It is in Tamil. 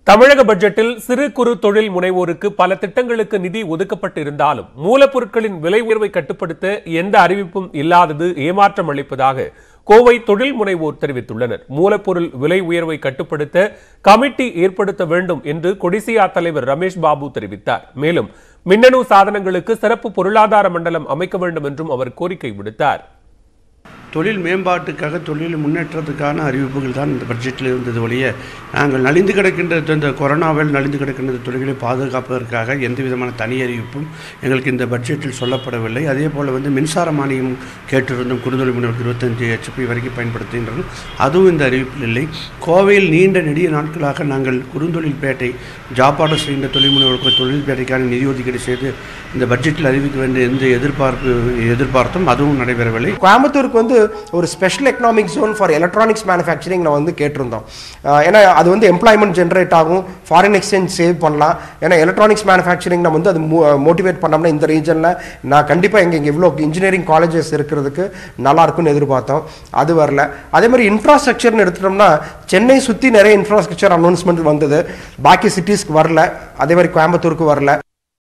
தமிழக பட்ஜெட்டில் சிறு குறு தொழில் முனைவோருக்கு பல திட்டங்களுக்கு நிதி ஒதுக்கப்பட்டு இருந்தாலும் மூலப்பொருட்களின் விலை உயர்வை கட்டுப்படுத்த எந்த அறிவிப்பும் இல்லாதது ஏமாற்றம் அளிப்பதாக கோவை தொழில் முனைவோர் தெரிவித்துள்ளனர் மூலப்பொருள் விலை உயர்வை கட்டுப்படுத்த கமிட்டி ஏற்படுத்த வேண்டும் என்று கொடிசியா தலைவர் ரமேஷ் பாபு தெரிவித்தார் மேலும் மின்னணு சாதனங்களுக்கு சிறப்பு பொருளாதார மண்டலம் அமைக்க வேண்டும் என்றும் அவர் கோரிக்கை விடுத்தார் தொழில் மேம்பாட்டுக்காக தொழில் முன்னேற்றத்துக்கான அறிவிப்புகள் தான் இந்த பட்ஜெட்டில் இருந்தது ஒழிய நாங்கள் நலிந்து கிடக்கின்ற இந்த கொரோனாவில் நலிந்து கிடக்கின்ற தொழில்களை பாதுகாப்பதற்காக எந்த விதமான தனி அறிவிப்பும் எங்களுக்கு இந்த பட்ஜெட்டில் சொல்லப்படவில்லை அதே போல் வந்து மின்சார மானியம் கேட்டிருந்தோம் குறுந்தொழில் முனைவருக்கு இருபத்தஞ்சு ஹெச்பி வரைக்கும் பயன்படுத்துகின்றோம் அதுவும் இந்த அறிவிப்பில் இல்லை கோவையில் நீண்ட நெடிய நாட்களாக நாங்கள் குறுந்தொழில் பேட்டை ஜாப் ஆர்டர் செய்கின்ற தொழில் முனைவருக்கு தொழில் பேட்டைக்கான நிதி ஒதுக்கீடு செய்து இந்த பட்ஜெட்டில் அறிவிக்க வேண்டிய எந்த எதிர்பார்ப்பு எதிர்பார்த்தும் அதுவும் நடைபெறவில்லை கோயம்புத்தூருக்கு வந்து ஒரு special economic zone for electronics manufacturing நான் வந்து கேட்டிருந்தோம் அஹ் ஏன்னா அது வந்து எம்ப்ளாய்மெண்ட் ஜென்ரேட் ஆகும் ஃபாரின் எக்ஸ்சேஞ்ச் சேவ் பண்ணலாம் ஏன்னா எலக்ட்ரானிக்ஸ் மேனுஃபேக்சரிங் நம்ம வந்து அது மோட்டிவேட் பண்ணோம்னா இந்த ரீஜனில் நான் கண்டிப்பாக எங்கே இங்கே இவ்வளோ இன்ஜினியரிங் காலேஜஸ் இருக்கிறதுக்கு நல்லா இருக்கும்னு எதிர்பார்த்தோம் அது வரல அதே மாதிரி இன்ஃப்ராஸ்ட்ரக்சர்னு எடுத்துட்டோம்னா சென்னை சுற்றி நிறைய இன்ஃப்ராஸ்ட்ரக்சர் அனௌன்ஸ்மெண்ட் வந்தது பாக்கி சிட்டிஸ்க்கு வரல அதே மாதிரி கோயம்புத்தூருக்கு வரல